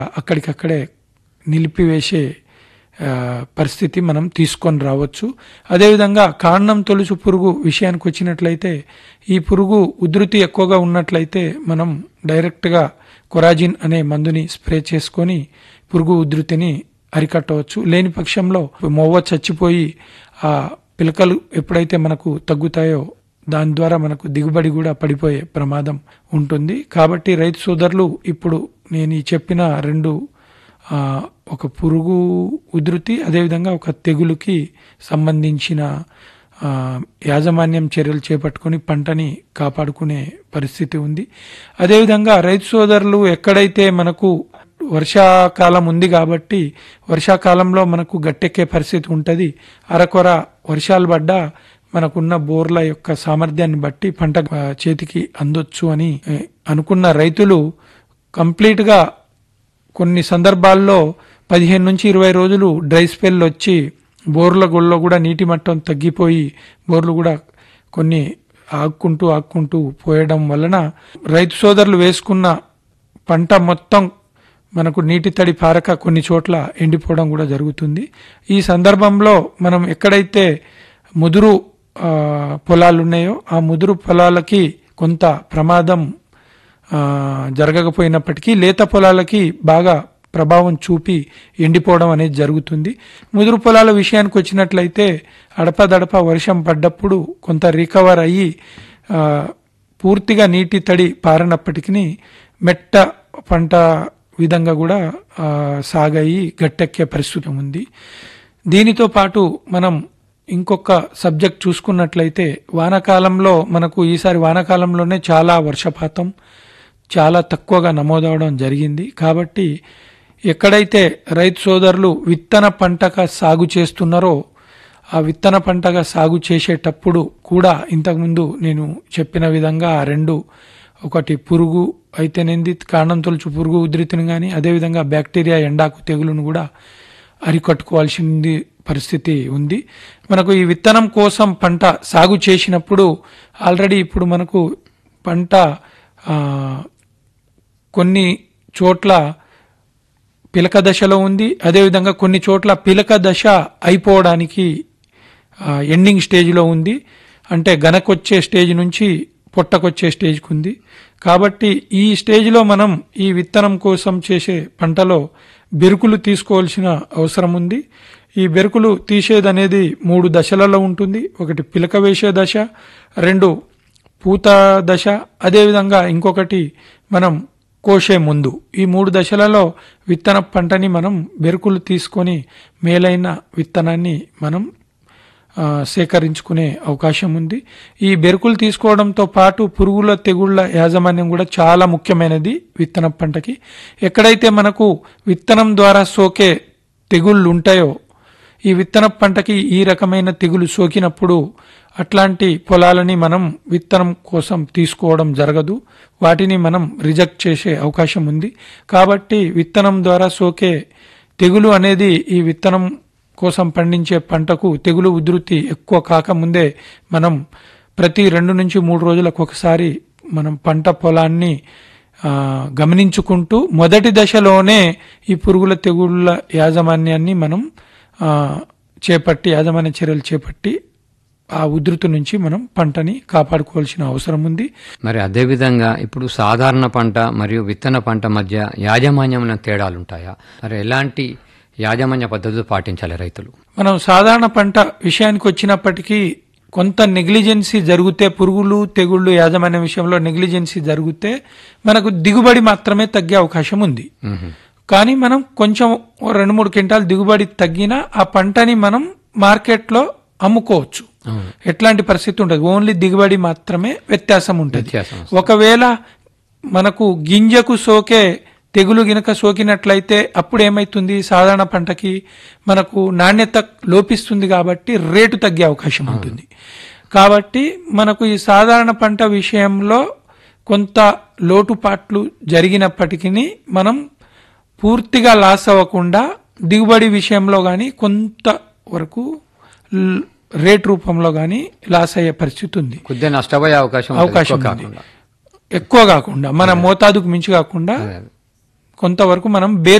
అక్కడికక్కడే నిలిపివేసే ఆ, పరిస్థితి మనం తీసుకొని రావచ్చు అదేవిధంగా కాండం తొలుచు పురుగు విషయానికి వచ్చినట్లయితే ఈ పురుగు ఉధృతి ఎక్కువగా ఉన్నట్లయితే మనం డైరెక్ట్గా కొరాజిన్ అనే మందుని స్ప్రే చేసుకొని పురుగు ఉధృతిని అరికట్టవచ్చు లేని పక్షంలో మొవ్వ చచ్చిపోయి ఆ పిలకలు ఎప్పుడైతే మనకు తగ్గుతాయో దాని ద్వారా మనకు దిగుబడి కూడా పడిపోయే ప్రమాదం ఉంటుంది కాబట్టి రైతు సోదరులు ఇప్పుడు నేను ఈ చెప్పిన రెండు ఆ, ఒక పురుగు ఉధృతి అదేవిధంగా ఒక తెగులుకి సంబంధించిన ఆ, యాజమాన్యం చర్యలు చేపట్టుకొని పంటని కాపాడుకునే పరిస్థితి ఉంది అదేవిధంగా రైతు సోదరులు ఎక్కడైతే మనకు వర్షాకాలం ఉంది కాబట్టి వర్షాకాలంలో మనకు గట్టెక్కే పరిస్థితి ఉంటుంది అరకొర వర్షాలు పడ్డా మనకున్న బోర్ల యొక్క సామర్థ్యాన్ని బట్టి పంట ఆ, చేతికి అందొచ్చు అని ఏ, అనుకున్న రైతులు కంప్లీట్గా కొన్ని సందర్భాల్లో పదిహేను నుంచి ఇరవై రోజులు డ్రై స్పెల్ వచ్చి బోర్ల గొల్లో కూడా నీటి మట్టం తగ్గిపోయి బోర్లు కూడా కొన్ని ఆక్కుంటూ ఆక్కుంటూ పోయడం వలన రైతు సోదరులు వేసుకున్న పంట మొత్తం మనకు నీటి తడి పారక కొన్ని చోట్ల ఎండిపోవడం కూడా జరుగుతుంది ఈ సందర్భంలో మనం ఎక్కడైతే ముదురు ఆ, పొలాలు ఉన్నాయో ఆ ముదురు పొలాలకి కొంత ప్రమాదం ఆ, జరగకపోయినప్పటికీ లేత పొలాలకి బాగా ప్రభావం చూపి ఎండిపోవడం అనేది జరుగుతుంది ముదురు పొలాల విషయానికి వచ్చినట్లయితే అడపదడప వర్షం పడ్డప్పుడు కొంత రికవర్ అయ్యి ఆ, పూర్తిగా నీటి తడి పారనప్పటికీ మెట్ట పంట విధంగా కూడా ఆ, సాగయి గట్టెక్కే పరిస్థితి ఉంది దీనితో పాటు మనం ఇంకొక సబ్జెక్ట్ చూసుకున్నట్లయితే వానాకాలంలో మనకు ఈసారి వానాకాలంలోనే చాలా వర్షపాతం చాలా తక్కువగా నమోదవడం జరిగింది కాబట్టి ఎక్కడైతే రైతు సోదరులు విత్తన పంటగా సాగు చేస్తున్నారో ఆ విత్తన పంటగా సాగు చేసేటప్పుడు కూడా ఇంతకుముందు నేను చెప్పిన విధంగా ఆ రెండు ఒకటి పురుగు అయితేనేంది కాండం తొలుచు పురుగు ఉధృతిని కానీ అదేవిధంగా బ్యాక్టీరియా ఎండాకు తెగులును కూడా అరికట్టుకోవాల్సింది పరిస్థితి ఉంది మనకు ఈ విత్తనం కోసం పంట సాగు చేసినప్పుడు ఆల్రెడీ ఇప్పుడు మనకు పంట ఆ, కొన్ని చోట్ల పిలక దశలో ఉంది అదేవిధంగా కొన్ని చోట్ల పిలక దశ అయిపోవడానికి ఆ, ఎండింగ్ స్టేజ్లో ఉంది అంటే గనకొచ్చే స్టేజ్ నుంచి పొట్టకొచ్చే స్టేజ్కి ఉంది కాబట్టి ఈ స్టేజ్లో మనం ఈ విత్తనం కోసం చేసే పంటలో బెరుకులు తీసుకోవాల్సిన అవసరం ఉంది ఈ బెరుకులు తీసేదనేది మూడు దశలలో ఉంటుంది ఒకటి పిలక వేసే దశ రెండు పూత దశ అదేవిధంగా ఇంకొకటి మనం కోసే ముందు ఈ మూడు దశలలో విత్తన పంటని మనం బెరుకులు తీసుకొని మేలైన విత్తనాన్ని మనం ఆ, సేకరించుకునే అవకాశం ఉంది ఈ బెరుకులు తీసుకోవడంతో పాటు పురుగుల తెగుళ్ల యాజమాన్యం కూడా చాలా ముఖ్యమైనది విత్తన పంటకి ఎక్కడైతే మనకు విత్తనం ద్వారా సోకే తెగుళ్ళు ఉంటాయో ఈ విత్తన పంటకి ఈ రకమైన తెగులు సోకినప్పుడు అట్లాంటి పొలాలని మనం విత్తనం కోసం తీసుకోవడం జరగదు వాటిని మనం రిజెక్ట్ చేసే అవకాశం ఉంది కాబట్టి విత్తనం ద్వారా సోకే తెగులు అనేది ఈ విత్తనం కోసం పండించే పంటకు తెగులు ఉధృతి ఎక్కువ కాకముందే మనం ప్రతి రెండు నుంచి మూడు రోజులకు ఒకసారి మనం పంట పొలాన్ని ఆ, గమనించుకుంటూ మొదటి దశలోనే ఈ పురుగుల తెగుళ్ళ యాజమాన్యాన్ని మనం ఆ, చేపట్టి యాజమాన్య చర్యలు చేపట్టి ఆ ఉధృతి నుంచి మనం పంటని కాపాడుకోవాల్సిన అవసరం ఉంది మరి అదేవిధంగా ఇప్పుడు సాధారణ పంట మరియు విత్తన పంట మధ్య యాజమాన్యంలో తేడాలుంటాయా మరి ఎలాంటి యాజమాన్య పద్ధతులు పాటించాలి రైతులు మనం సాధారణ పంట విషయానికి వచ్చినప్పటికీ కొంత నెగ్లిజెన్సీ జరిగితే పురుగులు తెగుళ్ళు యాజమాన్య విషయంలో నెగ్లిజెన్సీ జరిగితే మనకు దిగుబడి మాత్రమే తగ్గే అవకాశం ఉంది మ్మ్. కానీ మనం కొంచెం ఓ రెండు మూడు క్వింటాల్ దిగుబడి తగ్గినా ఆ పంటని మనం మార్కెట్లో అమ్ముకోవచ్చు అవును. ఎట్లాంటి పరిస్థితి ఉండదు ఓన్లీ దిగుబడి మాత్రమే వ్యత్యాసం ఉంటుంది వ్యత్యాసం ఒకవేళ మనకు గింజకు సోకే తెగులు గినక సోకినట్లయితే అప్పుడు ఏమైతుంది సాధారణ పంటకి మనకు నాణ్యత లోపిస్తుంది కాబట్టి రేటు తగ్గే అవకాశం ఉంటుంది కాబట్టి మనకు ఈ సాధారణ పంట విషయంలో కొంత లోటుపాట్లు జరిగినప్పటికీ మనం పూర్తిగా లాస్ అవ్వకుండా దిగుబడి విషయంలో కానీ కొంత వరకు ల్- రేట్ రూపంలో కానీ లాస్ అయ్యే పరిస్థితి ఉంది కొద్దిగా నష్టపోయే అవకాశం ఉంటుంది, అవకాశం ఎక్కువ ఉంది కాకుండా ఎక్కువ కాకుండా మన మోతాదుకు మించి కాకుండా అదే, అదే. కొంతవరకు మనం బేర్